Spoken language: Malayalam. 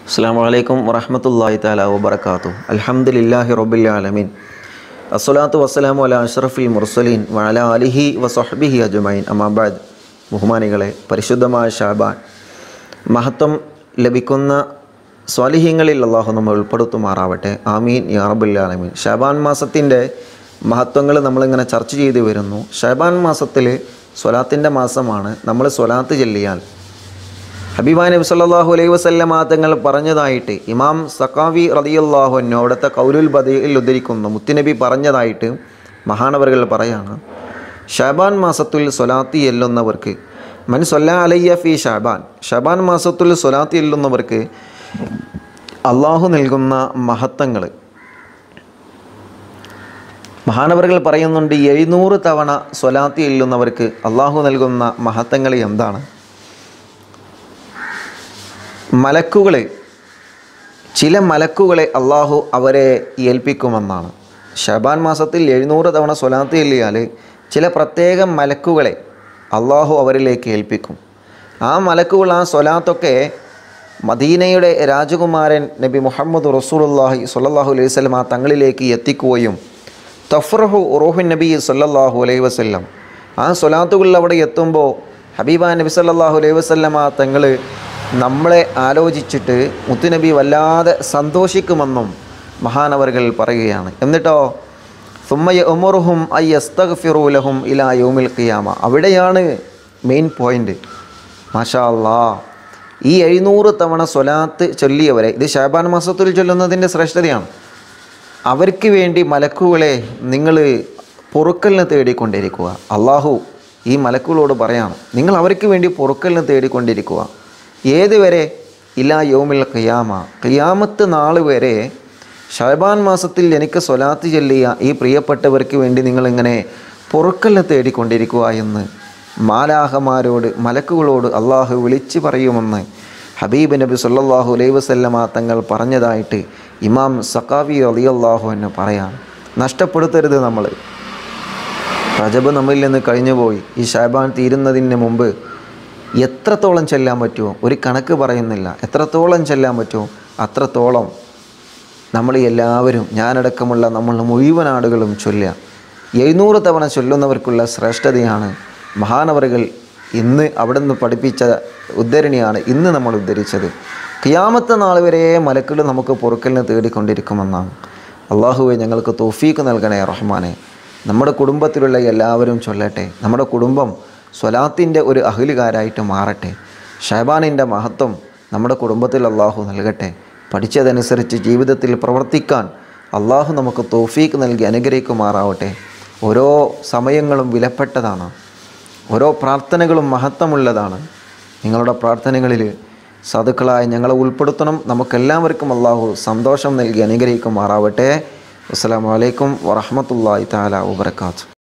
അസ്സാം വലൈക്കും വറഹമത്തല്ലാഹി താല വബർക്കാത്തു അൽഹംദുലില്ലാഹി റബ്ബിൽ ആലമീൻ അസ്സലാത്തു വസ്സലാമു അല അഷ്റഫിൽ മുർസലീൻ വഅല അലിഹി വസഹ്ബിഹി അജ്മൈൻ അമാബാദ് ബഹുമാനികളെ പരിശുദ്ധമായ ഷാബാൻ മഹത്വം ലഭിക്കുന്ന സ്വാലിഹ്യങ്ങളിൽ അള്ളാഹു നമ്മൾ ഉൾപ്പെടുത്തുമാറാവട്ടെ ആമീൻ യാ റബ്ബുൽ ആലമീൻ ഷാബാൻ മാസത്തിൻ്റെ മഹത്വങ്ങൾ നമ്മളിങ്ങനെ ചർച്ച ചെയ്തു വരുന്നു ഷാബാൻ മാസത്തിൽ സ്വലാത്തിൻ്റെ മാസമാണ് നമ്മൾ സ്വലാത്ത് ചെല്ലിയാൽ ഹബീബാ നബി സല്ലല്ലാഹു അലൈഹി വസല്ലമ തങ്ങൾ പറഞ്ഞതായിട്ട് ഇമാം സക്കാവി റളിയല്ലാഹു അൻഹു അവിടുത്തെ കൗലുൽ ബദിയിൽ ഉദ്ധരിക്കുന്നു മുത്തുനബി പറഞ്ഞതായിട്ട് മഹാനവറുകൾ പറയാണ് ഷാബാൻ മാസത്തിൽ സ്വലാത്തി എല്ലുന്നവർക്ക് മൻ സൊല്ലാ അലയ്യ ഫി ഷാബാൻ ഷാബാൻ മാസത്തിൽ സ്വലാത്തി എല്ലുന്നവർക്ക് അള്ളാഹു നൽകുന്ന മഹത്വങ്ങൾ മഹാനവറുകൾ പറയുന്നുണ്ട് എഴുന്നൂറ് തവണ സ്വലാത്തി എല്ലുന്നവർക്ക് അള്ളാഹു നൽകുന്ന മഹത്വങ്ങൾ എന്താണ് മലക്കുകളെ ചില മലക്കുകളെ അള്ളാഹു അവരെ ഏൽപ്പിക്കുമെന്നാണ് ഷബാൻ മാസത്തിൽ എഴുന്നൂറ് തവണ സ്വലാത്ത് ചെല്ലിയാൽ ചില പ്രത്യേക മലക്കുകളെ അള്ളാഹു അവരിലേക്ക് ഏൽപ്പിക്കും ആ മലക്കുകൾ ആ സ്വലാത്തൊക്കെ മദീനയുടെ രാജകുമാരൻ നബി മുഹമ്മദ് റസൂലുള്ളാഹി സ്വല്ലല്ലാഹു അലൈഹി വസല്ലം ആ തങ്ങളിലേക്ക് എത്തിക്കുകയും തഫ്രഹു ഉറൂഹുൻ നബി സല്ലല്ലാഹു അലൈഹി വസല്ലം ആ സ്വലാത്തുകളിൽ അവിടെ എത്തുമ്പോൾ ഹബീബ നബി സല്ലല്ലാഹു അലൈഹി വസല്ലം ആ തങ്ങൾ നമ്മളെ ആലോചിച്ചിട്ട് മുത്തുനബി വല്ലാതെ സന്തോഷിക്കുമെന്നും മഹാനവറുകൾ പറയുകയാണ് എന്നിട്ടോ സുമ്മയ ഉമറുഹും ഐ അസ്തഗ്ഫിറൂലഹും ഇലാ യൗമിൽ ഖിയാമ അവിടെയാണ് മെയിൻ പോയിൻ്റ് മാഷാ അല്ലാ ഈ എഴുന്നൂറ് തവണ സ്വലാത്ത് ചൊല്ലിയവരെ ഇത് ഷാബാൻ മാസത്തിൽ ചൊല്ലുന്നതിൻ്റെ ശ്രേഷ്ഠതയാണ് അവർക്ക് വേണ്ടി മലക്കുകളെ നിങ്ങൾ പൊറുക്കലിന് തേടിക്കൊണ്ടിരിക്കുക അള്ളാഹു ഈ മലക്കുകളോട് പറയാണ് നിങ്ങൾ അവർക്ക് വേണ്ടി പൊറുക്കലിന് തേടിക്കൊണ്ടിരിക്കുക ഏതുവരെ ഇലാ യോമിൽ ഖിയാമ ഖിയാമത്ത് നാൾ വരെ ഷഹബാൻ മാസത്തിൽ എനിക്ക് സ്വലാത്ത് ചൊല്ലിയ ഈ പ്രിയപ്പെട്ടവർക്ക് വേണ്ടി നിങ്ങളിങ്ങനെ പൊറുക്കലിനെ തേടിക്കൊണ്ടിരിക്കുക എന്ന് മാലാഹമാരോട് മലക്കുകളോട് അള്ളാഹു വിളിച്ചു പറയുമെന്ന് ഹബീബ് നബി സല്ലല്ലാഹു അലൈഹി വസല്ലമ തങ്ങൾ പറഞ്ഞതായിട്ട് ഇമാം സക്കാവി അലിയല്ലാഹു എന്ന് പറയാം നഷ്ടപ്പെടുത്തരുത് നമ്മൾ റജബ് നമ്മിൽ നിന്ന് കഴിഞ്ഞുപോയി ഈ ഷാബാൻ തീരുന്നതിന് മുമ്പ് എത്രത്തോളം ചെല്ലാൻ പറ്റുമോ ഒരു കണക്ക് പറയുന്നില്ല എത്രത്തോളം ചെല്ലാൻ പറ്റുമോ അത്രത്തോളം നമ്മൾ എല്ലാവരും ഞാനടക്കമുള്ള നമ്മൾ മുഴുവൻ ആളുകളും ചൊല്ലുക എഴുന്നൂറ് തവണ ചൊല്ലുന്നവർക്കുള്ള ശ്രേഷ്ഠതയാണ് മഹാനവറുകൾ ഇന്ന് അവിടെ നിന്ന് പഠിപ്പിച്ച ഉദ്ധരണിയാണ് ഇന്ന് നമ്മൾ ഉദ്ധരിച്ചത് ഖിയാമത്തെ നാൾ വരെ മലക്കുകൾ നമുക്ക് പൊറുക്കലിന് തേടിക്കൊണ്ടിരിക്കുമെന്നാണ് അള്ളാഹുവെ ഞങ്ങൾക്ക് തോഫീക്ക് നൽകണേ റഹ്മാനെ നമ്മുടെ കുടുംബത്തിലുള്ള എല്ലാവരും ചൊല്ലട്ടെ നമ്മുടെ കുടുംബം സ്വലാത്തിൻ്റെ ഒരു അഹലുകാരായിട്ട് മാറട്ടെ ഷഹബാനിൻ്റെ മഹത്വം നമ്മുടെ കുടുംബത്തിൽ അള്ളാഹു നൽകട്ടെ പഠിച്ചതനുസരിച്ച് ജീവിതത്തിൽ പ്രവർത്തിക്കാൻ അള്ളാഹു നമുക്ക് തോഫീക്ക് നൽകി അനുഗ്രഹിക്കുമാറാവട്ടെ ഓരോ സമയങ്ങളും വിലപ്പെട്ടതാണ് ഓരോ പ്രാർത്ഥനകളും മഹത്വമുള്ളതാണ് നിങ്ങളുടെ പ്രാർത്ഥനകളിൽ സാധുക്കളായ ഞങ്ങളെ ഉൾപ്പെടുത്തണം നമുക്കെല്ലാവർക്കും അള്ളാഹു സന്തോഷം നൽകി അനുഗ്രഹിക്കുമാറാവട്ടെ അസ്സാം വലൈക്കും വറഹമത്തല്ലാ താല വാത്തു